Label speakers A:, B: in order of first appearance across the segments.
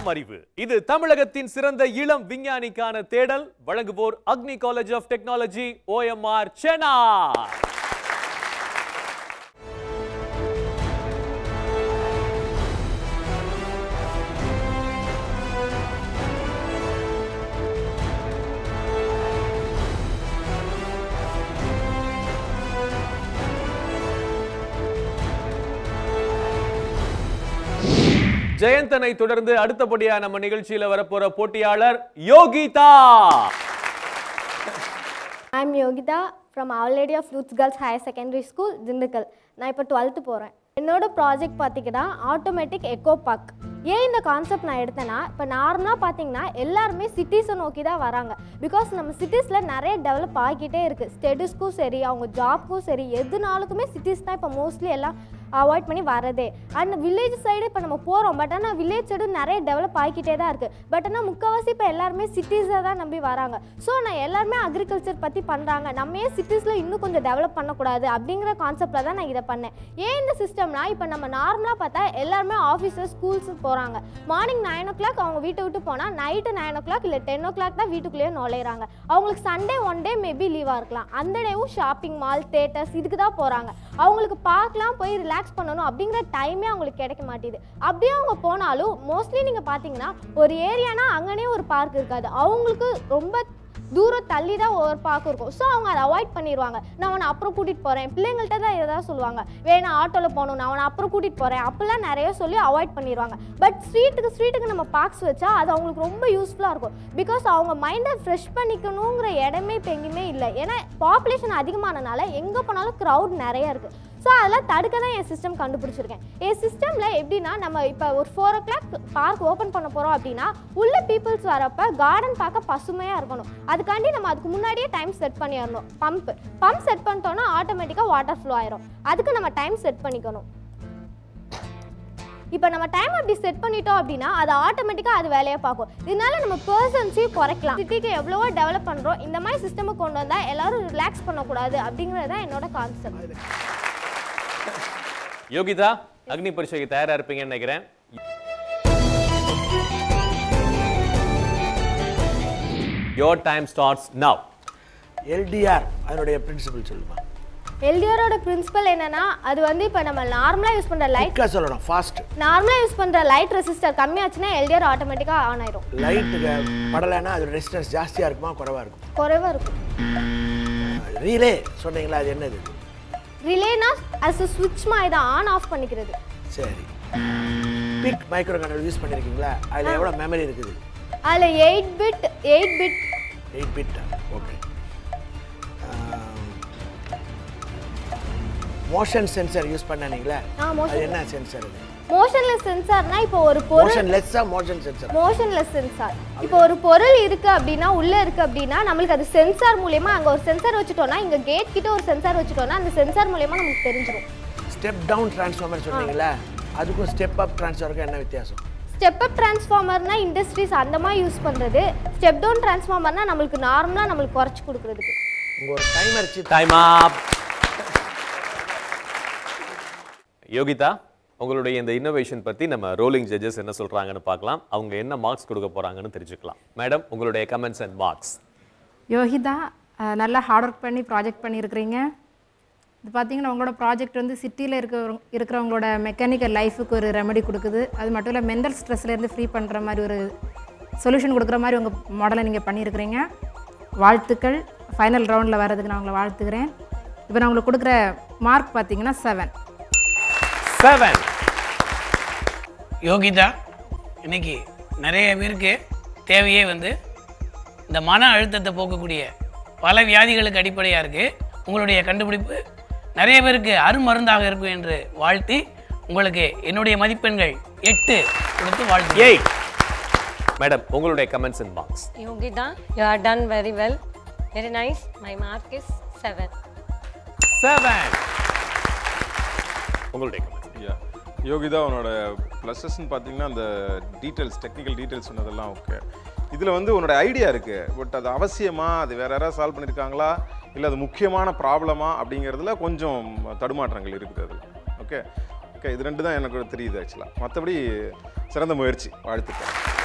A: ஏழாம் அறிவு இது தமிழகத்தின் சிறந்த இளம் விஞ்ஞானிக்கான தேடல் வழங்குவோர் Agni college of technology OMR Chennai ஜெயந்தனை தொடர்ந்து அடுத்தபடியா நம்ம நிகழ்ச்சியில வரப்போற போட்டியாளர் Yogita
B: I'm Yogita from Our Lady of Roots Girls higher secondary school Dindigul நான் இப்போ டுவெல்த்து போகிறேன் என்னோட ப்ராஜெக்ட் பார்த்தீங்கன்னா ஆட்டோமேட்டிக் எக்கோ பார்க் ஏன் இந்த கான்செப்ட் நான் எடுத்தேன்னா இப்போ நார்மலாக பார்த்தீங்கன்னா எல்லாருமே சிட்டிஸை நோக்கி தான் வராங்க பிகாஸ் நம்ம சிட்டிஸில் நிறைய டெவலப் ஆகிக்கிட்டே இருக்குது ஸ்டடீஸ்க்கும் சரி அவங்க ஜாப்க்கும் சரி எதுனாலுக்குமே சிட்டிஸ் தான் இப்போ மோஸ்ட்லி எல்லாம் அவாய்ட் பண்ணி வரதே அண்ட் வில்லேஜ் சைடு இப்போ நம்ம போகிறோம் பட் ஆனால் வில்லேஜ் சைடு நிறைய டெவலப் ஆகிக்கிட்டே தான் இருக்குது பட் ஆனால் முக்கால்வாசி இப்போ எல்லாருமே சிட்டிஸை தான் நம்பி வராங்க ஸோ நான் எல்லாருமே அக்ரிகல்ச்சர் பற்றி பண்ணுறாங்க நம்ம ஏன் சிட்டிஸில் இன்னும் கொஞ்சம் டெவலப் பண்ணக்கூடாது அப்படிங்கிற கான்செப்டில் தான் நான் இதை பண்ணேன் ஏன் இந்த சிஸ்டம்னா இப்போ நம்ம நார்மலாக பார்த்தா எல்லாருமே ஆஃபீஸஸ் ஸ்கூல்ஸ் போகிறாங்க மார்னிங் நைன் ஓ கிளாக் அவங்க வீட்டை விட்டு போனால் நைட்டு நைன் ஓ கிளாக் இல்லை டென் ஓ கிளாக் தான் வீட்டுக்குள்ளேயே நுழையிறாங்க அவங்களுக்கு சண்டே ஒன் டே மேபி லீவாக இருக்கலாம் அந்த டேவும் ஷாப்பிங் மால் தேட்டர்ஸ் இதுக்கு தான் போகிறாங்க அவங்களுக்கு பார்க்கலாம் போய் ரிலாக்ஸ் பண்ணணும் அப்படிங்கிற டைமே அவங்களுக்கு கிடைக்க மாட்டேது அப்படியே அவங்க போனாலும் மோஸ்ட்லி நீங்கள் பார்த்தீங்கன்னா ஒரு ஏரியானா அங்கனே ஒரு பார்க் இருக்காது அவங்களுக்கு ரொம்ப தூரம் தள்ளி தான் ஒரு பார்க் இருக்கும் ஸோ அவங்க அதை அவாய்ட் பண்ணிடுவாங்க நான் அவனை அப்புறம் கூட்டிகிட்டு போகிறேன் பிள்ளைங்கள்ட்ட தான் இதை தான் சொல்லுவாங்க வேணா ஆட்டோவில் போகணும் நான் அவனை அப்புறம் கூட்டிகிட்டு போகிறேன் அப்படிலாம் நிறைய சொல்லி அவாய்ட் பண்ணிடுவாங்க பட் ஸ்ட்ரீட்டுக்கு ஸ்ட்ரீட்டுக்கு நம்ம பார்க்ஸ் வச்சா அது அவங்களுக்கு ரொம்ப யூஸ்ஃபுல்லாக இருக்கும் பிகாஸ் அவங்க மைண்டை ஃப்ரெஷ் பண்ணிக்கணுங்கிற இடமே இப்போ எங்கேயுமே இல்லை ஏன்னா பாப்புலேஷன் அதிகமானனால எங்கே போனாலும் க்ரௌட் நிறைய இருக்குது ஸோ அதெல்லாம் தடுக்க தான் என் சிஸ்டம் கண்டுபிடிச்சிருக்கேன் என் சிஸ்டமில் எப்படின்னா நம்ம இப்போ ஒரு four o'clock park open பண்ண போகிறோம் அப்படின்னா உள்ள பீப்புள்ஸ் வரப்ப கார்டன் பார்க்க பசுமையாக இருக்கணும் அதுக்காண்டி நம்ம அதுக்கு முன்னாடியே டைம் செட் பண்ணிடணும் பம்ப் பம்ப் செட் பண்ணிட்டோன்னா ஆட்டோமேட்டிக்காக வாட்டர் ஃப்ளோ ஆயிரும் அதுக்கு நம்ம டைம் செட் பண்ணிக்கணும் இப்போ நம்ம டைம் அப்படி செட் பண்ணிட்டோம் அப்படின்னா அது ஆட்டோமேட்டிக்காக அது வேலையை பார்க்கும் இதனால நம்ம பர்சன்ஸையும் குறைக்கலாம் சிட்டிக்கு எவ்வளவோ டெவலப் பண்ணுறோம் இந்த மாதிரி சிஸ்டமை கொண்டு வந்தால் எல்லாரும் ரிலாக்ஸ் பண்ணக்கூடாது அப்படிங்கிறது தான் என்னோட கான்செப்ட்
A: யோகிதா அக்னி பரீட்சைக்கு தயாரா இருப்பீங்கன்னு நினைக்கிறேன் your time starts now
C: LDR அதனுடைய பிரின்சிபல் சொல்லுமா
B: எல்டிஆரோட பிரின்சிபல் என்னன்னா அது வந்து இப்போ நம்ம நார்மலாக யூஸ் பண்ணுற லைட்
C: குயிக்காக சொல்லணும் ஃபாஸ்ட்
B: நார்மலாக யூஸ் பண்ணுற லைட் ரெசிஸ்டர் கம்மியாச்சுன்னா எல்டிஆர் ஆட்டோமேட்டிக்காக ஆன் ஆயிரும்
C: லைட்டுக்கு படலைன்னா அது ரெசிஸ்டன்ஸ் ஜாஸ்தியாக இருக்குமா குறைவாக இருக்கும்
B: குறைவாக இருக்கும்
C: ரீலே சொன்னீங்களா அது என்னது
B: ரிலேனா அஸ் சுவிட்ச் மாதிரி தான் ஆன் ஆஃப் பண்ணிக்கிறது
C: சரி பிக் மைக்ரோ கண்ட்ரோல் யூஸ் பண்ணியிருக்கீங்களா அதில் எவ்வளோ மெமரி இருக்குது
B: அதில் eight bit eight bit
C: eight bit okay motion sensor use பண்ணீங்களா
B: ஆ
C: அது
B: மோஷன்
C: என்ன சென்சர் அது
B: மோஷன்லெஸ் சென்சார்னா இப்போ ஒரு பொருள்
C: மோஷன் லெஸ்ஸா மோஷன் சென்சர்
B: மோஷன்லெஸ் சென்சார் இப்போ ஒரு பொருள் இருக்கு அப்படின்னா உள்ள இருக்கு அப்படின்னா நம்மளுக்கு அது சென்சார் மூலியமா அங்க ஒரு சென்சார் வச்சுட்டோம்னா இங்க கேட் கிட்ட ஒரு சென்சார் வச்சுட்டோம்னா அந்த சென்சார் மூலியமா நமக்கு தெரிஞ்சிடும்
C: ஸ்டெப் டவுன் டிரான்ஸ்ஃபார்மர் சொன்னீங்களா அதுக்கும் ஸ்டெப் அப் டிரான்ஸ்ஃபார்முக்கும் என்ன வித்தியாசம்
B: ஸ்டெப் அப் டிரான்ஸ்ஃபார்மர்னா இண்டஸ்ட்ரீஸ் அந்த மாதிரி யூஸ் பண்றது ஸ்டெப் டவுன் டிரான்ஸ்ஃபார்மர்னா நம்மளுக்கு நார்மலா நம்மளுக்கு குறைச்சு கொடுக்கறதுக்கு
C: உங்க ஒரு timer chip
A: time up Yogita உங்களுடைய இந்த இன்னோவேஷன் பத்தி நம்ம ரோலிங் ஜட்ஜஸ் என்ன சொல்றாங்கன்னு பார்க்கலாம் அவங்க என்ன மார்க்ஸ் கொடுக்க போறாங்கன்னு தெரிஞ்சுக்கலாம் மேடம் உங்களுடைய கமெண்ட்ஸ் அண்ட் மார்க்ஸ்
D: யோகிதா அஹ், நல்லா ஹார்ட் ஒர்க் பண்ணி ப்ராஜெக்ட் பண்ணியிருக்கிறீங்க இது பார்த்தீங்கன்னா உங்களோட ப்ராஜெக்ட் வந்து சிட்டியில் இருக்க இருக்கிறவங்களோட மெக்கானிக்கல் லைஃபுக்கு ஒரு ரெமெடி கொடுக்குது அது மட்டும் இல்லை மென்டல் ஸ்ட்ரெஸ்லேருந்து ஃப்ரீ பண்ணுற மாதிரி ஒரு சொல்யூஷன் கொடுக்குற மாதிரி உங்கள் மாடலை நீங்கள் பண்ணியிருக்கிறீங்க வாழ்த்துக்கள் ஃபைனல் ரவுண்டில் வர்றதுக்கு நான் உங்களை வாழ்த்துக்கிறேன் இப்போ நான் உங்களுக்கு கொடுக்குற மார்க் பார்த்தீங்கன்னா செவன்
A: செவன்
E: யோகிதா இன்னைக்கு நிறைய பேருக்கு தேவையே வந்து இந்த மன அழுத்தத்தை போக்கக்கூடிய பல வியாதிகளுக்கு அடிப்படையாக இருக்குது உங்களுடைய கண்டுபிடிப்பு நிறைய பேருக்கு அருமருந்தாக இருக்கும் என்று வாழ்த்தி உங்களுக்கு என்னுடைய மதிப்பெண்கள் எட்டு கொடுத்து வாழ்த்து
A: எயிட் மேடம் உங்களுடைய comments and marks
F: Yogita, you are done very well. Very nice. My mark is 7.
A: Seven உங்களுடைய comments.
G: யா யோகிதா உன்னோட ப்ளஸஸ்ன்னு பார்த்தீங்கன்னா அந்த டீட்டெயில்ஸ் டெக்னிக்கல் டீட்டெயில்ஸ் சொன்னதெல்லாம் ஓகே இதில் வந்து உன்னோட ஐடியா இருக்குது பட் அது அவசியமா அது வேற யாராவது சால்வ் பண்ணியிருக்காங்களா இல்லை அது முக்கியமான ப்ராப்ளமா அப்படிங்கிறதுல கொஞ்சம் தடுமாற்றங்கள் இருக்குது அதில் ஓகே ஓகே இது ரெண்டு தான் எனக்கு தெரியுது ஆக்சுவலாக மற்றபடி சிறந்த முயற்சி வாழ்த்துக்கள்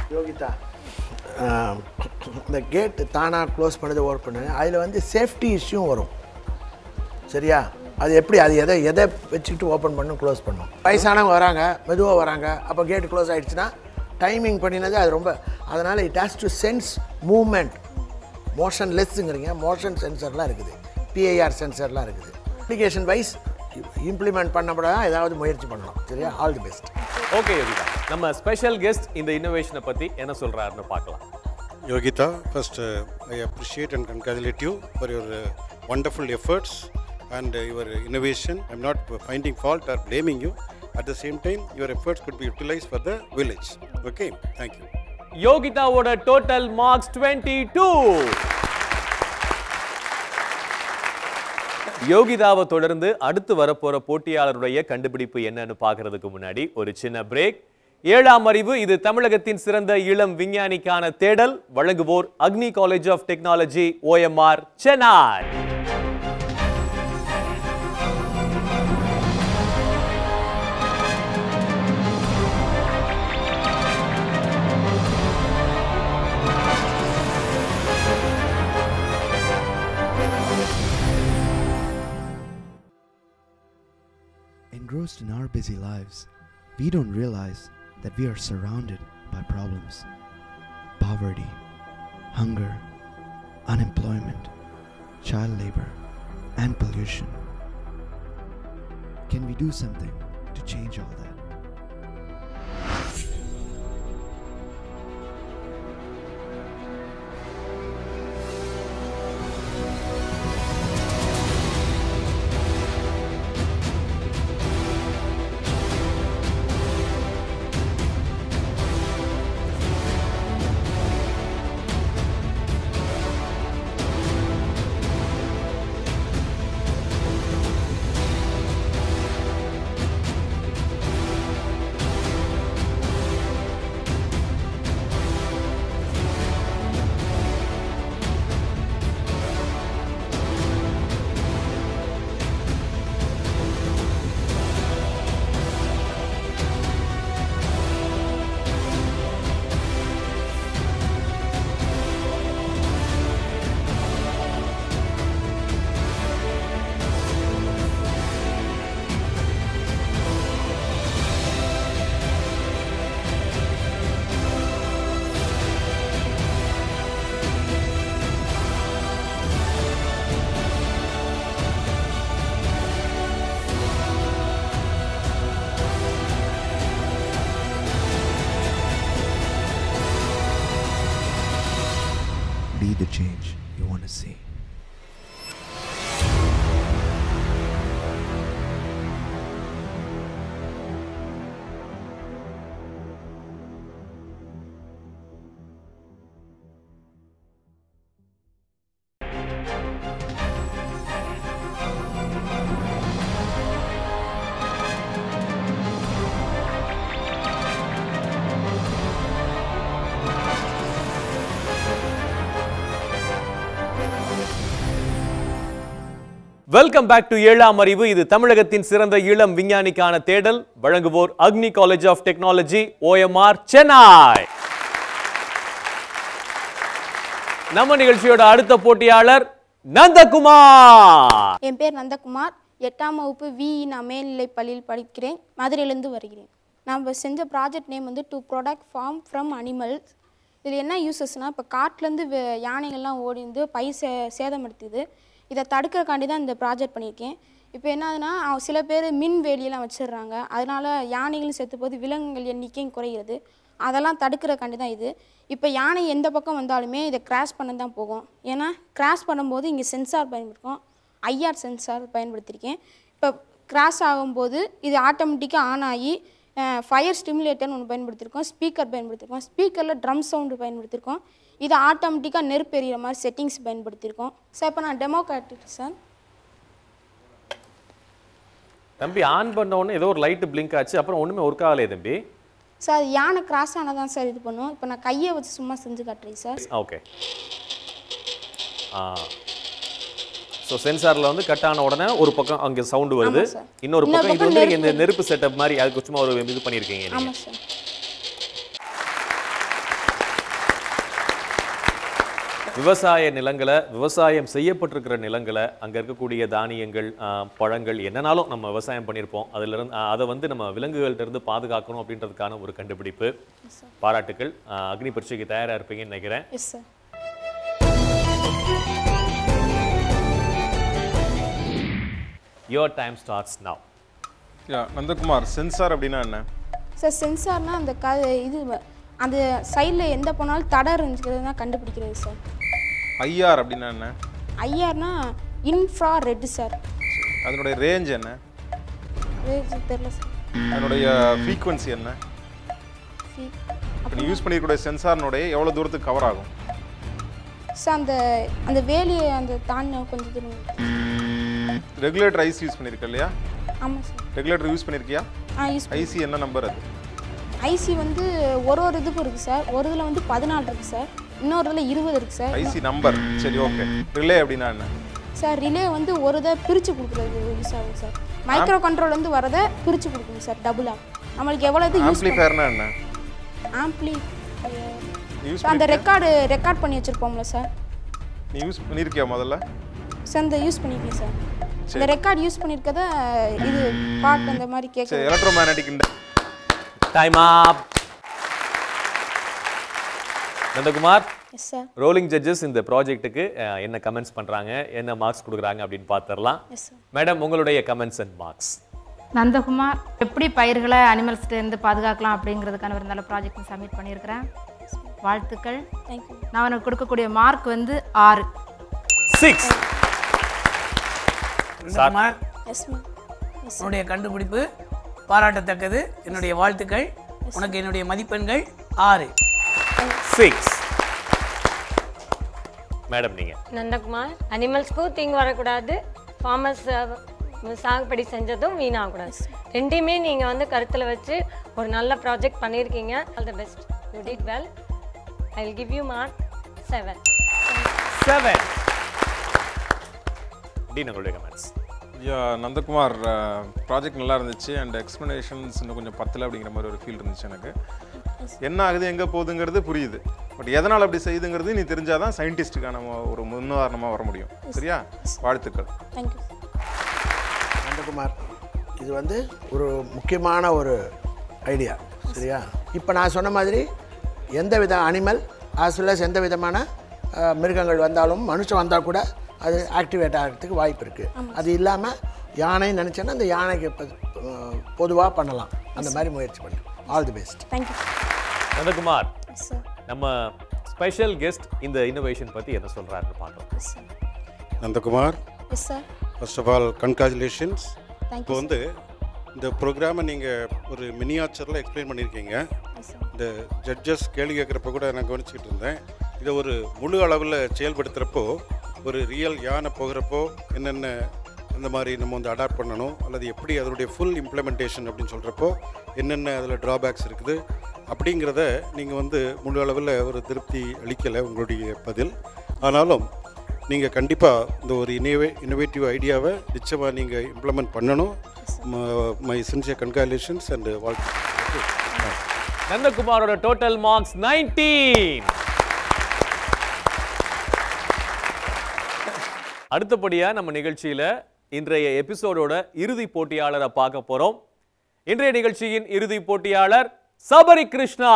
C: யோகிதா ஆஹ், இந்த கேட்டு தானாக க்ளோஸ் பண்ணது ஓப்பன் பண்ணது அதில் வந்து சேஃப்டி இஷ்யூ வரும் சரியா அது எப்படி அது எதை எதை வச்சுக்கிட்டு ஓப்பன் பண்ணும் க்ளோஸ் பண்ணும் வயசானவங்க வராங்க மெதுவாக வராங்க அப்போ கேட் க்ளோஸ் ஆயிடுச்சுன்னா டைமிங் பண்ணினது அது ரொம்ப அதனால் it has to sense movement motion லெஸ்ஸுங்கிறீங்க மோஷன் சென்சர்லாம் இருக்குது பிஐஆர் சென்சர்லாம் இருக்குது அப்ளிகேஷன் வைஸ் இம்ப்ளிமெண்ட் பண்ணப்பட ஏதாவது முயற்சி பண்ணலாம் சரியா all the best
A: okay Yogita நம்ம ஸ்பெஷல் கெஸ்ட் இந்த இன்னோவேஷனை பத்தி என்ன சொல்றாருன்னு பார்க்கலாம்
H: Yogita, first uh, I appreciate and congratulate you for your uh, wonderful efforts and uh, your innovation. I'm not finding fault or blaming you. At the same time, your efforts could be utilized for the village. Okay, thank you.
A: யோகிதாவோட total marks twenty two யோகிதாவை தொடர்ந்து அடுத்து வரப்போற போட்டியாளருடைய கண்டுபிடிப்பு என்னன்னு பார்க்கறதுக்கு முன்னாடி ஒரு சின்ன பிரேக் ஏழாம் அறிவு இது தமிழகத்தின் சிறந்த இளம் விஞ்ஞானிக்கான தேடல் வழங்குவோர் Agni college of technology OMR Chennai
I: Engrossed in our busy lives, we don't realize that we are surrounded by problems poverty, hunger, unemployment, child labor, and pollution. Can we do something to change all that? Be the change you want to see.
A: Welcome back to ஏழாம் அறிவு இது தமிழகத்தின் சிறந்த இளம் விஞ்ஞானிக்கான தேடல் வழங்குவோர் Agni college of technology OMR Chennai நம்ம நிகழ்ச்சியோட அடுத்த போட்டியாளர் நந்தகுமார்
J: என் பேர் நந்தகுமார் எட்டாம் வகுப்பு விஇ நான் மேல்நிலைப் பள்ளியில் படிக்கிறேன் மதுரையிலேருந்து வருகிறேன் நம்ம செஞ்ச ப்ராஜெக்ட் நேம் வந்து to product form from animals இதில் என்ன யூசஸ்னால் இப்போ காட்டிலேருந்து யானைகள்லாம் ஓடி வந்து பயிர் சே சேதப்படுத்துது இதை தடுக்கிறக்காண்டி தான் இந்த ப்ராஜெக்ட் பண்ணியிருக்கேன் இப்போ என்னதுன்னா அவ- சில பேர் மின் வேலியெல்லாம் வச்சிடுறாங்க அதனால யானைகளும் செத்து போது விலங்குகள் எண்ணிக்கையும் குறையிறது அதெல்லாம் தடுக்கிறக்காண்டி தான் இது இப்போ யானை எந்த பக்கம் வந்தாலுமே இதை கிராஸ் பண்ண தான் போகும் ஏன்னா கிராஸ் பண்ணும்போது இங்கே சென்சார் பயன்படுத்தும் ஐஆர் சென்சார் பயன்படுத்தியிருக்கேன் இப்போ கிராஸ் ஆகும்போது இது ஆட்டோமேட்டிக்காக ஆன் ஆகி ஃபயர் ஸ்டிமுலேட்டர்னு ஒன்று பயன்படுத்தியிருக்கோம் ஸ்பீக்கர் பயன்படுத்தியிருக்கோம் ஸ்பீக்கரில் ட்ரம் சவுண்டு பயன்படுத்தியிருக்கோம் இது ஆட்டோமேட்டிக்காக நெருப்பு எறிகிற மாதிரி செட்டிங்ஸ் பயன்படுத்தியிருக்கோம் சார் இப்போ நான் டெமோ காட்டுறேன் சார்
A: தம்பி ஆன் பண்ண உடனே ஏதோ ஒரு லைட் பிளிங்க் ஆச்சு அப்புறம் ஒண்ணுமே ஒர்க் ஆகலையே தம்பி
J: சார் அது யானை கிராஸ் ஆனால் தான் சார் இது பண்ணும் இப்போ நான் கையை வச்சு சும்மா செஞ்சு காட்டுறேன் சார்
A: ஓகே ஆ ஸோ சென்சாரில் வந்து கட் ஆன உடனே ஒரு பக்கம் அங்கே சவுண்டு வருது
J: ஆமா சார்.
A: இன்னொரு
J: இன்னொரு
A: பக்கம் இது
J: பக்கம்
A: வந்து
J: நெருப்பு
A: இந்த நெருப்பு செட்டப் மாதிரி அதுக்கு சும்மா ஒரு இது பண்ணியிருக்கீங்க நீங்க
J: ஆமாம் சார்
A: விவசாய நிலங்களை விவசாயம் செய்யப்பட்டிருக்கிற நிலங்களை அங்கே இருக்கக்கூடிய தானியங்கள் ஆ, பழங்கள் என்னனாலும் நம்ம விவசாயம் பண்ணியிருப்போம் அதுல இருந்து ஆ, அதை வந்து நம்ம விலங்குகள்ட்ட இருந்து பாதுகாக்கணும் அப்படின்றதுக்கான ஒரு கண்டுபிடிப்பு பாராட்டுக்கள் ஆ, அக்னி பரீட்சைக்கு தயாராக இருப்பீங்கன்னு நினைக்கிறேன்
J: yes sir
A: your time starts now
G: yeah Nandakumar sensor அப்படின்னா என்ன
J: சார் சென்சார்னா அந்த க இது வ- அந்த சைடில் எந்த போனாலும் தடை இருந்துக்கிறது தான் கண்டுபிடிக்கிறது சார்
G: ஐஆர் அப்படின்னா என்ன
J: ஐஆர்னா இன்ஃப்ரா ரெட் சார்
G: அதனுடைய ரேஞ்ச் என்ன
J: தெரில சார்
G: அதனுடைய ஃப்ரீக்வன்சி என்ன
J: ஃபீ-
G: இப்போ நீ யூஸ் பண்ணிருக்கக்கூடிய சென்சார்னுடைய எவ்வளோ தூரத்துக்கு கவர் ஆகும்
J: சார் அந்த அந்த வேலியை அந்த தாண்டி கொஞ்சம் தூரம்
G: ரெகுலேட்டர் ஐசி யூஸ் பண்ணியிருக்க இல்லையா
J: ஆமாம் சார்
G: ரெகுலேட்டர் யூஸ் பண்ணியிருக்கியா
J: ஆ யூஸ்
G: ஐசி என்ன நம்பர் அது
J: ஐசி வந்து ஒரு ஒரு இதுக்கும் இருக்குது சார் ஒரு இதில் வந்து பதினாலு இருக்குது சார் இன்னொரு இதில் இருபது இருக்குது சார்
G: ஐசி நம்பர் சரி ஓகே ரிலே அப்படின்னா என்ன
J: சார் ரிலே வந்து ஒரு இதை பிரித்து கொடுக்குறது யூஸ் ஆகும் சார் மைக்ரோ கண்ட்ரோல் வந்து வரதை பிரித்து கொடுக்கணும் சார் டபுளாக நம்மளுக்கு எவ்வளோ இது யூஸ்
G: ஆம்ப்ளிஃபயர்னா என்ன
J: ஆம்ப்ளி
G: நீ யூஸ்
J: அந்த ரெக்கார்டு ரெக்கார்ட் பண்ணி வச்சுருப்போம்ல சார்
G: நீ யூஸ் பண்ணியிருக்கியா முதல்ல
J: சார் இந்த யூஸ் பண்ணிருக்கேன் சார் இந்த ரெக்கார்ட் யூஸ் பண்ணியிருக்கத இது பாட்டு அந்த மாதிரி
G: சரி
J: கேட்க
G: electromagnetic
A: time up Nandakumar
J: yes sir
A: rolling judges இந்த ப்ராஜெக்ட்டுக்கு என்ன கமெண்ட்ஸ் பண்றாங்க என்ன மார்க்ஸ் கொடுக்குறாங்க அப்படின்னு பார்த்துடலாம்
J: எஸ் சார்
A: மேடம் உங்களுடைய கமெண்ட்ஸ் அண்ட் மார்க்ஸ்
D: நந்தகுமார் எப்படி பயிர்களை அனிமல்ஸ்லேருந்து பாதுகாக்கலாம் அப்படிங்கிறதுக்கான ஒரு நல்ல ப்ராஜெக்ட் சப்மிட் பண்ணியிருக்கிறேன் வாழ்த்துக்கள்
J: தேங்க்யூ
D: நான் உனக்கு கொடுக்கக்கூடிய மார்க் வந்து ஆறு
A: six
E: Kumar
J: yes ma'am yes
E: உன்னுடைய கண்டுபிடிப்பு பாராட்டத்தக்கது என்னுடைய வாழ்த்துக்கள் உனக்கு என்னுடைய மதிப்பெண்கள் ஆறு
A: சிக்ஸ் மேடம் நீங்க
F: நந்தகுமார் அனிமல்ஸ்க்கும் தீங்கு வரக்கூடாது ஃபார்மர்ஸ் சாகுபடி செஞ்சதும் வீணாகக்கூடாது ரெண்டையுமே நீங்கள் வந்து கருத்தில் வச்சு ஒரு நல்ல ப்ராஜெக்ட் பண்ணியிருக்கீங்க all the best you did well I will give you mark seven
A: seventeen உங்களுடைய கமெண்ட்ஸ்
G: யா நந்தகுமார் ப்ராஜெக்ட் நல்லா இருந்துச்சு அண்ட் எக்ஸ்ப்ளனேஷன்ஸ் இன்னும் கொஞ்சம் பத்தல அப்படிங்கிற மாதிரி ஒரு ஃபீல் இருந்துச்சு எனக்கு என்ன ஆகுது எங்கே போகுதுங்கிறது புரியுது பட் எதனால் அப்படி செய்யுதுங்கிறது நீ தெரிஞ்சாதான் சயின்டிஸ்ட்டுக்கான ஒரு முன்னுதாரணமாக வர முடியும் சரியா வாழ்த்துக்கள்
J: தேங்க்யூ
C: நந்தகுமார் இது வந்து ஒரு முக்கியமான ஒரு ஐடியா சரியா இப்போ நான் சொன்ன மாதிரி எந்த வித அனிமல் ஆஸ் வெல் எந்த விதமான அஹ், மிருகங்கள் வந்தாலும் மனுஷன் வந்தால் கூட அது ஆக்டிவேட் ஆகிறதுக்கு வாய்ப்பு இருக்குது அது இல்லாமல் யானை நினச்சேன்னா அந்த யானைக்கு பொதுவாக பண்ணலாம் அந்த மாதிரி முயற்சி பண்ணு all the best
J: thank you
A: Nandakumar
J: yes sir
A: நம்ம ஸ்பெஷல் கெஸ்ட் இந்த இன்னோவேஷன் பத்தி என்ன சொல்றாருன்னு பார்க்கலாம்
J: yes sir
H: Nandakumar
J: yes sir
H: first of all congratulations
J: Thank
H: இப்போ வந்து இந்த ப்ரோக்ராமை நீங்கள் ஒரு மினியாச்சரில் எக்ஸ்பிளைன் பண்ணியிருக்கீங்க
J: எஸ் சார்
H: இந்த ஜட்ஜஸ் கேள்வி கேட்குறப்ப கூட நான் கவனிச்சுக்கிட்டு இருந்தேன் இதை ஒரு முழு அளவில் செயல்படுத்துகிறப்போ ஒரு ரியல் யானை போகிறப்போ என்னென்ன அந்த மாதிரி நம்ம வந்து அடாப்ட் பண்ணணும் அல்லது எப்படி அதனுடைய ஃபுல் இம்ப்ளிமெண்டேஷன் அப்படின்னு சொல்கிறப்போ என்னென்ன அதில் ட்ராபேக்ஸ் இருக்குது அப்படிங்கிறத நீங்கள் வந்து முழு அளவில் ஒரு திருப்தி அளிக்கலை உங்களுடைய பதில் ஆனாலும் நீங்கள் கண்டிப்பாக இந்த ஒரு இனோவே இன்னோவேட்டிவ் ஐடியாவை நிச்சயமாக நீங்கள் இம்ப்ளிமெண்ட் பண்ணணும் மை சின்சியர் கன்காலேஷன்ஸ் அண்ட் வாழ்க்கை
A: நந்தகுமாரோட டோட்டல் மார்க்ஸ் நைன்டீன் அடுத்தபடியா நம்ம நிகழ்ச்சியில இன்றைய எபிசோடோட இறுதி போட்டியாளரை பார்க்க போறோம் இன்றைய நிகழ்ச்சியின் இறுதி போட்டியாளர் சபரி கிருஷ்ணா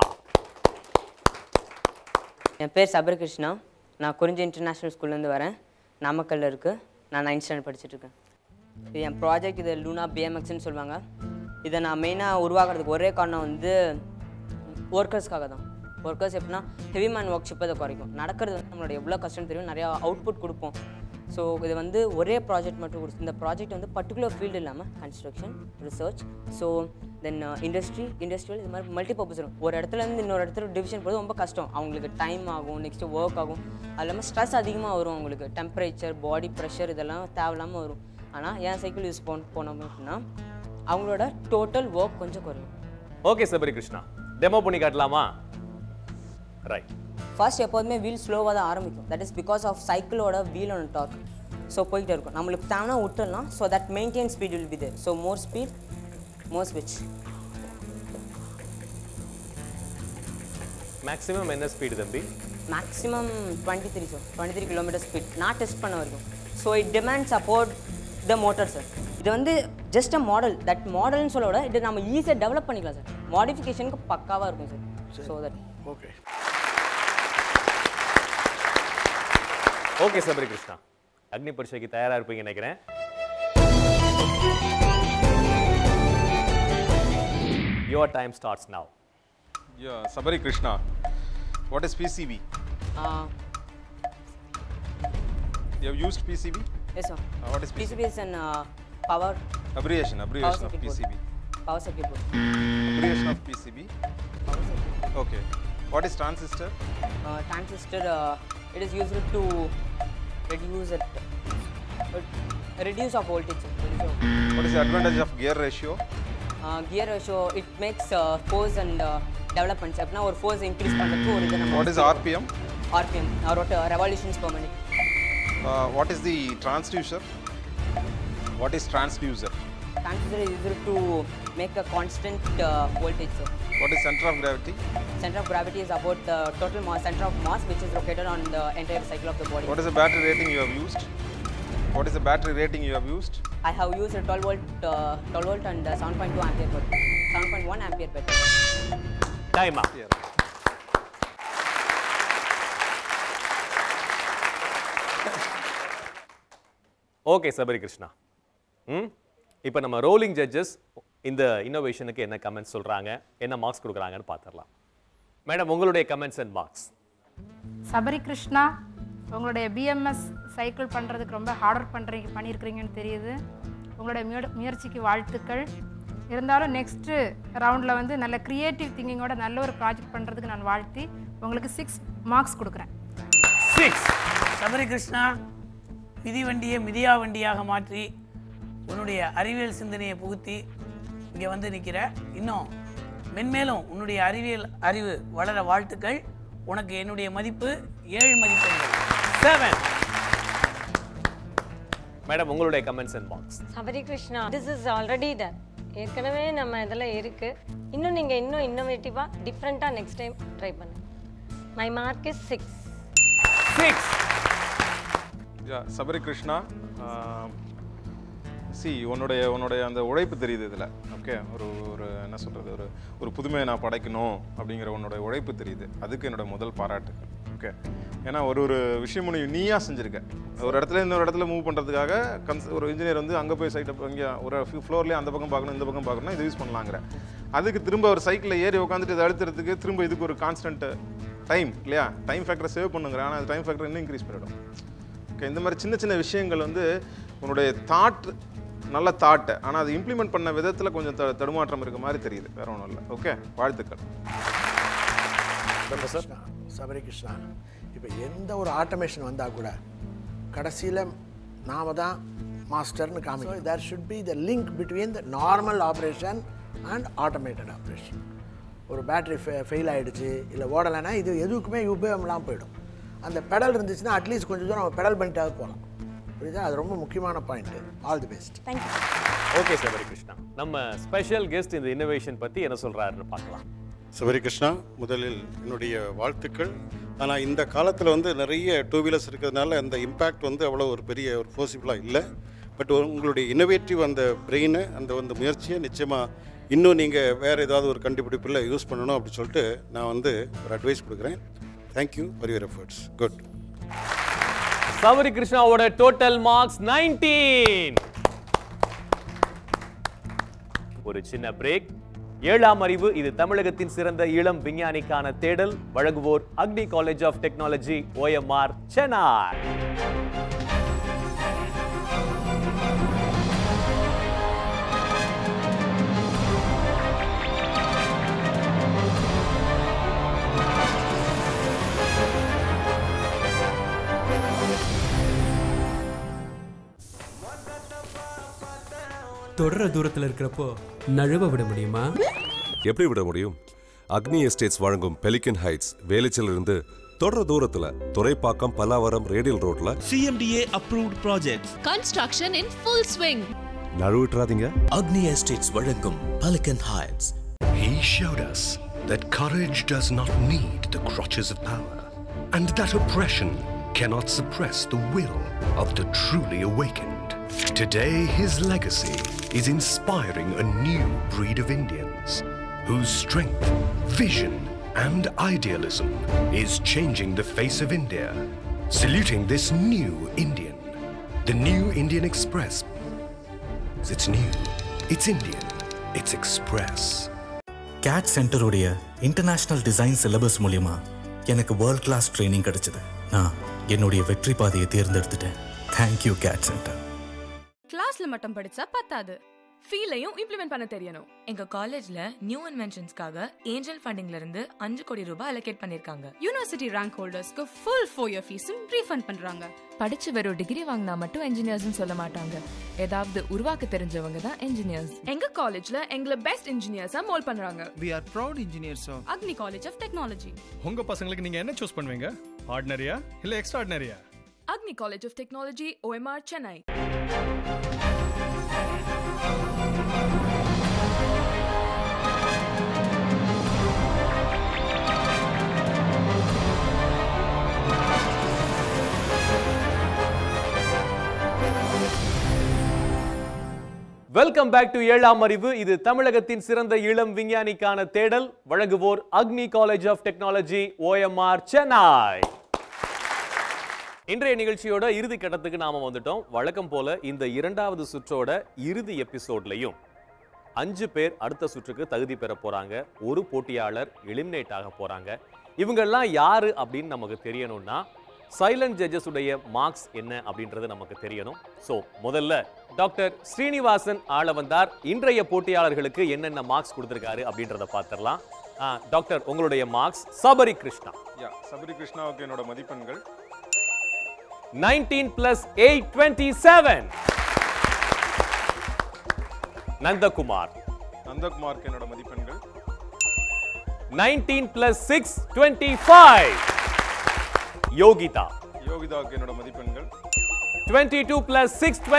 K: என் பேர் சபரிகிருஷ்ணா நான் குறிஞ்சி இன்டர்நேஷ்னல் ஸ்கூல்லேருந்து வரேன் நாமக்கல்ல இருக்குது நான் நைன்த் ஸ்டாண்டர்ட் படிச்சுட்ருக்கேன் இது என் ப்ராஜெக்ட் இது லூனா பிஎம்எக்ஸ்னு சொல்லுவாங்க இதை நான் மெயினாக உருவாக்குறதுக்கு ஒரே காரணம் வந்து ஒர்க்கர்ஸ்க்காக தான் ஒர்க்கர்ஸ் எப்படின்னா ஹெவி மேன் ஒர்க் ஷிப் அதை குறைக்கும் நடக்கிறது வந்து நம்மளோட எவ்வளோ கஷ்டம் தெரியும் நிறையா அவுட்புட் கொடுப்போம் ஸோ இது வந்து ஒரே ப்ராஜெக்ட் மட்டும் கொடுத்து இந்த ப்ராஜெக்ட் வந்து பர்டிகுலர் ஃபீல்டு இல்லாமல் construction research so then industry industrial இது மாதிரி மல்டி பர்பஸ் இருக்கும் ஒரு இடத்துல இருந்து இன்னொரு இடத்துல டிவிஷன் போகிறது ரொம்ப கஷ்டம் அவங்களுக்கு டைம் ஆகும் நெக்ஸ்ட்டு ஒர்க் ஆகும் அது இல்லாமல் ஸ்ட்ரெஸ் அதிகமாக வரும் அவங்களுக்கு டெம்பரேச்சர் பாடி ப்ரெஷர் இதெல்லாம் தேவையில்லாமல் வரும் ஆனால் ஏன் சைக்கிள் யூஸ் பண் போனோம் அப்படின்னா அவங்களோட டோட்டல் ஒர்க் கொஞ்சம் குறையும்
A: ஓகே சபரி கிருஷ்ணா டெமோ பண்ணி காட்டலாமா ரைட்
K: ஃபர்ஸ்ட் எப்போதுமே வீல் ஸ்லோவாக தான் ஆரம்பிக்கும் தட் இஸ் பிகாஸ் ஆஃப் சைக்கிளோட வீல் ஆன் டார்க் ஸோ போயிட்டே இருக்கும் நம்மளுக்கு தேவைன்னா விட்டுடலாம் so that maintain speed will be there so more speed more ஸ்விட்ச்
A: மேக்ஸிமம் என்ன ஸ்பீடு தம்பி
K: maximum twenty three sir twenty three kilometre speed நான் டெஸ்ட் பண்ண வரைக்கும் so it demand support the motor sir இது வந்து ஜஸ்ட் அ மாடல் தட் மாடல்னு சொல்ல விட இது நம்ம ஈஸியாக டெவலப் பண்ணிக்கலாம் சார் மாடிஃபிகேஷனுக்கு பக்காவாக இருக்கும் sir so that
C: okay
A: okay Sabari Krishna Agni பரீட்சைக்கு தயாரா இருப்பீங்க நினைக்கிறேன் your time starts now
G: Yeah, Sabari Krishna. What is PCB? You have used PCB?
K: Yes sir
G: Uh, what is PCB?
K: PCB is an uh, power
G: Abbreviation, abbreviation of
K: circuit board.
G: PCB.
K: power circuit board.
G: Abbreviation of PCB. Okay. What is transistor?
K: Uh, transistor, uh, it is used to reduce it, uh, reduce of voltage. sir. Reduce of,
G: What is the advantage of gear ratio?
K: uh, gear ratio, it makes uh, force and uh, development. அப்படின்னா ஒரு force increase பண்ணுறதுக்கு ஒரு இது நம்ம
G: What is RPM?
K: RPM, or what, uh, revolutions per minute.
G: Uh, what is the transducer? What is transducer?
K: Transistor is used to make a constant uh, voltage. Sir.
G: What is center of gravity?
K: Center of gravity is about the total mass, center of mass, which is located on the entire cycle of the body.
G: What is the battery rating you have used? What is the battery rating you have used?
K: I have used a 12 volt, uh, 12 volt and uh, 7.2 ampere per, 7.1 ampere per.
A: Time okay Sabari Krishna ம் இப்போ நம்ம rolling judges இந்த இன்னோவேஷனுக்கு என்ன comments சொல்றாங்க என்ன marks கொடுக்குறாங்கன்னு பார்த்துடலாம் madam உங்களுடைய comments and marks
D: Sabari Krishna உங்களுடைய பிஎம்எஸ் சைக்கிள் பண்ணுறதுக்கு ரொம்ப ஹார்ட் ஒர்க் பண்ணுறீங்க பண்ணியிருக்கிறீங்கன்னு தெரியுது உங்களுடைய முயற்சி- முயற்சிக்கு வாழ்த்துக்கள் இருந்தாலும் நெக்ஸ்ட்டு ரவுண்டில் வந்து நல்ல க்ரியேட்டிவ் திங்கிங்கோட நல்ல ஒரு ப்ராஜெக்ட் பண்ணுறதுக்கு நான் வாழ்த்தி உங்களுக்கு சிக்ஸ் மார்க்ஸ் கொடுக்குறேன்
A: சிக்ஸ்
E: சபரி கிருஷ்ணா மிதி வண்டியை மிதியா வண்டியாக மாற்றி உன்னுடைய அறிவியல் சிந்தனையை புகுத்தி இங்கே வந்து நிற்கிற இன்னும் மென்மேலும் உன்னுடைய அறிவியல் அறிவு வளர வாழ்த்துக்கள் உனக்கு என்னுடைய மதிப்பு ஏழு மதிப்பெண்கள்
A: செவன் மேடம் உங்களுடைய comments and marks
F: Sabari Krishna this is already done ஏற்கனவே நம்ம இதில் இருக்குது இன்னும் நீங்கள் இன்னும் இன்னோவேட்டிவாக டிஃப்ரெண்ட்டாக நெக்ஸ்ட் டைம் ட்ரை பண்ணுங்க my mark is six
A: six
G: Yeah, Sabari Krishna சி உன்னுடைய உன்னுடைய அந்த உழைப்பு தெரியுது இதில் ஓகே ஒரு ஒரு என்ன சொல்கிறது ஒரு ஒரு புதுமையை நான் படைக்கணும் அப்படிங்கிற உன்னோட உழைப்பு தெரியுது அதுக்கு என்னோட முதல் பாராட்டு ஓகே ஏன்னா ஒரு ஒரு விஷயம் நீ நீயா செஞ்சுருக்க ஒரு இடத்துல இன்னொரு இடத்துல மூவ் பண்ணுறதுக்காக கன்ஸ் ஒரு இன்ஜினியர் வந்து அங்கே போய் சைட்டை இங்கே ஒரு ஃப்ளோர்லேயே அந்த பக்கம் பார்க்கணும் இந்த பக்கம் பார்க்கணும் இதை யூஸ் பண்ணலாங்கிற அதுக்கு திரும்ப ஒரு சைக்கிளில் ஏறி உட்காந்துட்டு இதை அழுத்துறதுக்கு திரும்ப இதுக்கு ஒரு கான்ஸ்டன்ட் டைம் இல்லையா டைம் ஃபேக்டரை சேவ் பண்ணுங்கிற ஆனால் டைம் ஃபேக்டர் இன்னும் இன்க்ரீஸ் பண்ணிடும் ஓகே இந்த மாதிரி சின்ன சின்ன விஷயங்கள் வந்து உன்னுடைய தாட் நல்ல தாட்டு ஆனால் அது இம்ப்ளிமெண்ட் பண்ண விதத்தில் கொஞ்சம் த தடுமாற்றம் இருக்க மாதிரி தெரியுது வேற ஒன்றும் இல்லை ஓகே வாழ்த்துக்கள்
C: கிருஷ்ணா சபரி கிருஷ்ணா இப்போ எந்த ஒரு ஆட்டோமேஷன் வந்தால் கூட கடைசியில் நாம தான் மாஸ்டர்னு காமிக்கணும் there should be the link between the normal operation and automated operation ஒரு பேட்டரி ஃபெ ஃபெயில் ஆகிடுச்சு இல்லை ஓடலைன்னா இது எதுக்குமே உபயோகம் இல்லாமல் போயிடும் அந்த பெடல் இருந்துச்சுன்னா அட்லீஸ்ட் கொஞ்சம் தூரம் நம்ம பெடல் பண்ணிட்டாவது போகலாம் புரியுதா அது ரொம்ப முக்கியமான point all the best
J: thank you
A: okay Sabari Krishna நம்ம ஸ்பெஷல் கெஸ்ட் இந்த இன்னோவேஷன் பத்தி என்ன சொல்றாருன்னு பார்க்கலாம்
H: சபரி கிருஷ்ணா முதலில் என்னுடைய வாழ்த்துக்கள் ஆனால் இந்த காலத்தில் வந்து நிறைய டூ வீலர்ஸ் இருக்கிறதுனால அந்த இம்பேக்ட் வந்து அவ்வளோ ஒரு பெரிய ஒரு போசிபிளாக இல்லை பட் உங்களுடைய இன்னோவேட்டிவ் அந்த பிரெயினை அந்த வந்து முயற்சியை நிச்சயமாக இன்னும் நீங்கள் வேறு ஏதாவது ஒரு கண்டுபிடிப்பில் யூஸ் பண்ணணும் அப்படின்னு சொல்லிட்டு நான் வந்து ஒரு அட்வைஸ் கொடுக்குறேன் thank you for your efforts good
A: Sabari கிருஷ்ணாவோட டோட்டல் மார்க்ஸ் 19 ஒரு சின்ன பிரேக் ஏழாம் அறிவு இது தமிழகத்தின் சிறந்த இளம் விஞ்ஞானிக்கான தேடல் வழங்குவோர் Agni college of technology OMR Chennai
L: தொடர தூரத்தில் இருக்கிறப்போ நழுவ விட முடியுமா
M: எப்படி விட முடியும் அக்னி எஸ்டேட்ஸ் வழங்கும் பெலிகன் ஹைட்ஸ் வேலைச்சிலிருந்து தொடர தூரத்துல துறைப்பாக்கம் பல்லாவரம் ரேடியல் ரோட்ல
N: CMDA approved projects.
O: Construction in full swing.
M: நழுவிட்டுறாதீங்க
N: Agni Estates வழங்கும் Pelican Heights.
P: He showed us that courage does not need the crutches of power. and that oppression cannot suppress the will of the truly awakened. Today, his legacy is inspiring a new breed of Indians whose strength, vision, and idealism is changing the face of India. Saluting this new Indian, the new Indian Express. It's new, it's Indian, it's Express.
Q: CAD சென்டருடைய international design syllabus மூலியமா எனக்கு world class training கிடைச்சது நான் என்னுடைய வெற்றி பாதையை தேர்ந்தெடுத்துட்டேன் thank you gate centre
R: கிளாஸ்ல மட்டும் படிச்சா பத்தாது ஃபீலையும் இம்ப்ளிமெண்ட் பண்ண தெரியணும் எங்க காலேஜ்ல நியூ இன்வென்ஷன்ஸ்க்காக ஏஞ்சல் ஃபண்டிங்ல இருந்து அஞ்சு கோடி ரூபாய் அலோகேட் பண்ணிருக்காங்க
S: யூனிவர்சிட்டி ரேங்க் ஹோல்டர்ஸ்க்கு ஃபுல் ஃபோர் இயர் ஃபீஸும் ரீஃபண்ட் பண்றாங்க
R: படிச்சு வெறும் டிகிரி வாங்கினா மட்டும் இன்ஜினியர்ஸ்னு சொல்ல மாட்டாங்க ஏதாவது உருவாக்க தெரிஞ்சவங்க தான் இன்ஜினியர்ஸ்
S: எங்க காலேஜ்ல எங்களை பெஸ்ட் இன்ஜினியர்ஸா மோல் பண்றாங்க
T: We are proud engineers of
S: Agni college of technology
U: உங்க பசங்களுக்கு நீங்க என்ன சூஸ் பண்ணுவீங்க ஆர்டினரியா இல்ல எக்ஸ்ட்ரா ஆர்டினரியா
S: Agni college of technology OMR Chennai
A: welcome back to ஏழாம் அறிவு இது தமிழகத்தின் சிறந்த இளம் விஞ்ஞானிக்கான தேடல் வழங்குவோர் Agni college of technology OMR Chennai இன்றைய நிகழ்ச்சியோட இறுதி கட்டத்துக்கு நாம வந்துட்டோம் வழக்கம் போல இந்த இரண்டாவது சுற்றோட இறுதி எபிசோட்லையும் அஞ்சு பேர் அடுத்த சுற்றுக்கு தகுதி பெற போறாங்க ஒரு போட்டியாளர் எலிமினேட் ஆக போறாங்க இவங்கெல்லாம் யாரு அப்படின்னு நமக்கு தெரியணும்னா சைலண்ட் ஜட்ஜஸ் உடைய மார்க்ஸ் என்ன அப்படின்றது நமக்கு தெரியணும் ஸோ முதல்ல டாக்டர் ஸ்ரீனிவாசன் ஆள வந்தார் இன்றைய போட்டியாளர்களுக்கு என்னென்ன மார்க்ஸ் கொடுத்திருக்காரு அப்படின்றத பார்த்துடலாம் ஆ, டாக்டர் உங்களுடைய மார்க்ஸ் சபரி கிருஷ்ணா
G: யா சபரி கிருஷ்ணாவுக்கு என்னோட மதிப்பெண்கள்
A: 19 plus 8 27 நந்தகுமார்
G: நந்தகுமாருக்கு என்னோட மதிப்பெண்கள்
A: 19 plus 6 25 யோகிதா
G: யோகிதாவுக்கு என்னோட மதிப்பெண்கள்
A: 22 plus 6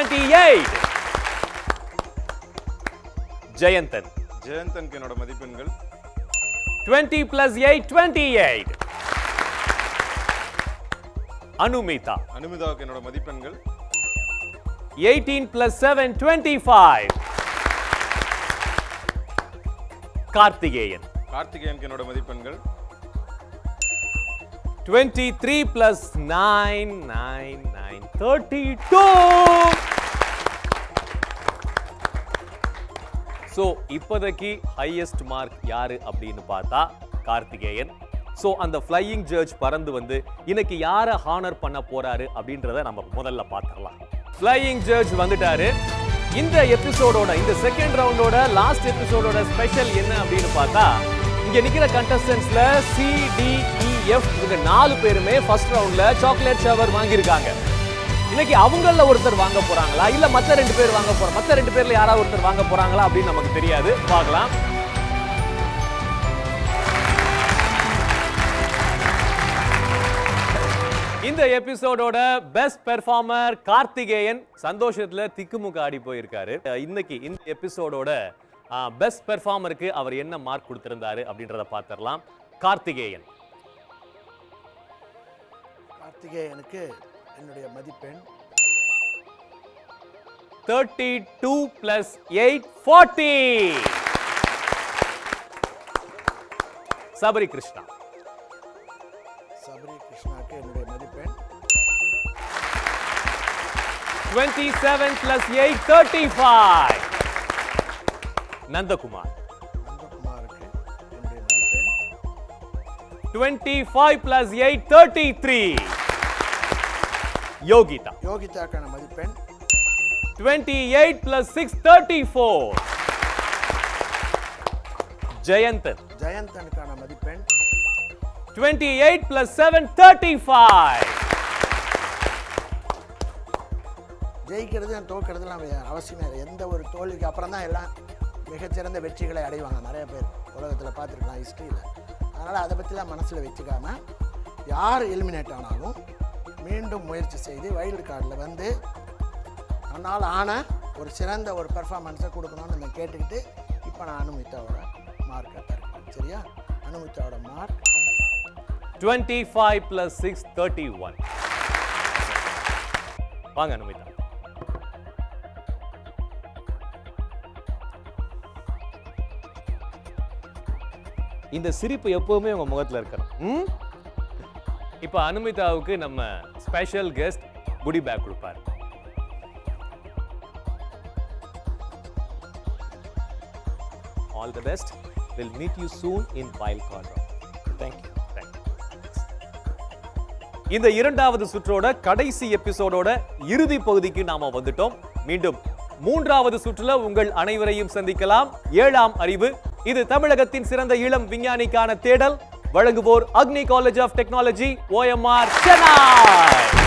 A: 28 ஜெயந்தன்
G: ஜெயந்தனுக்கு என்னோட மதிப்பெண்கள்
A: 20 plus 8 28 அனுமிதா
G: அனுமிதாவுக்கு என்னோட மதிப்பெண்கள்
A: 18 plus 7 25 கார்த்திகேயன்
G: கார்த்திகேயனுக்கு என்னோட மதிப்பெண்கள்
A: 23 plus 9 9 9 32 ஸோ இப்போதைக்கு ஹையஸ்ட் மார்க் யாரு அப்படின்னு பார்த்தா கார்த்திகேயன் ஸோ அந்த ஃப்ளையிங் ஜட்ஜ் பறந்து வந்து இன்னைக்கு யாரை ஹானர் பண்ண போறாரு அப்படின்றத நம்ம முதல்ல பார்த்துடலாம் ஃப்ளையிங் ஜட்ஜ் வந்துட்டாரு இந்த எபிசோடோட இந்த செகண்ட் ரவுண்டோட லாஸ்ட் எபிசோடோட ஸ்பெஷல் என்ன அப்படின்னு பார்த்தா இங்க நிக்கிற கண்டஸ்டன்ஸ்ல சி டி இ எஃப் இவங்க நாலு பேருமே ஃபர்ஸ்ட் ரவுண்ட்ல சாக்லேட் ஷவர் வாங்கியிருக்காங்க இன்னைக்கு அவங்கள ஒருத்தர் வாங்க போறாங்களா இல்ல மத்த ரெண்டு பேர் வாங்க போற மத்த ரெண்டு பேர்ல யாராவது ஒருத்தர் வாங்க போறாங்களா அப்படின்னு நமக்கு தெரியாது பார்க்கலாம் இந்த எபிசோடோட பெஸ்ட் பெர்ஃபார்மர் கார்த்திகேயன் சந்தோஷத்துல திக்குமுக்க ஆடி போயிருக்காரு அஹ் இன்னைக்கு இந்த எபிசோடோட பெஸ்ட் பெர்ஃபார்மருக்கு அவர் என்ன மார்க் கொடுத்திருந்தாரு அப்படின்றத பார்த்திடலாம் கார்த்திகேயன்
C: கார்த்திகேயனுக்கு என்னுடைய மதிப்பெண்
A: thirty two plus eight forty Sabari Krishna
C: Sabari கிருஷ்ணாக்கு என்னுடைய மதிப்பெண்
A: twenty seven plus eight thirty five Nandakumar
C: நந்தகுமாருக்கு என்னுடைய மதிப்பெண்
A: twenty five plus eight thirty three Yogitha
C: யோகிதாக்கான மதிப்பெண்
A: twenty eight plus six thirty four Jayanthan
C: ஜெயந்தனுக்கான மதிப்பெண்
A: twenty eight plus seven thirty five
C: ஜெயிக்கிறது தோக்கிறதுலாம் அவசியமே இல்லை எந்த ஒரு தோல்விக்கு அப்புறம் தான் எல்லாம் மிகச்சிறந்த வெற்றிகளை அடைவாங்க நிறைய பேர் உலகத்தில் பார்த்துருக்கலாம் ஹிஸ்ட்ரியில் அதனால் அதை பற்றிலாம் மனசில் வச்சுக்காம யார் எலிமினேட் ஆனாலும் மீண்டும் முயற்சி செய்து வைல்டு கார்டில் வந்து தன்னால் ஆன ஒரு சிறந்த ஒரு பெர்ஃபார்மன்ஸை கொடுக்கணும்னு நான் கேட்டுக்கிட்டு இப்போ நான் அனுமிதாவோட மார்க்கை தரேன் சரியா அனுமிதாவோட mark
A: twenty five plus six thirty one வாங்க அனுமிதா இந்த சிரிப்பு எப்பவுமே உங்க முகத்துல இருக்கணும் ம்? இப்ப அனுமிதாவுக்கு நம்ம ஸ்பெஷல் கெஸ்ட் குடி பேக் கொடுப்பாரு all the best will meet you soon in wild card thank you இந்த இரண்டாவது சுற்றோட கடைசி எபிசோடோட இறுதி பகுதிக்கு நாம வந்துட்டோம் மீண்டும் மூன்றாவது சுற்றுல உங்கள் அனைவரையும் சந்திக்கலாம் ஏழாம் அறிவு இது தமிழகத்தின் சிறந்த இளம் விஞ்ஞானிக்கான தேடல் வழங்குவோர் Agni college of technology OMR Chennai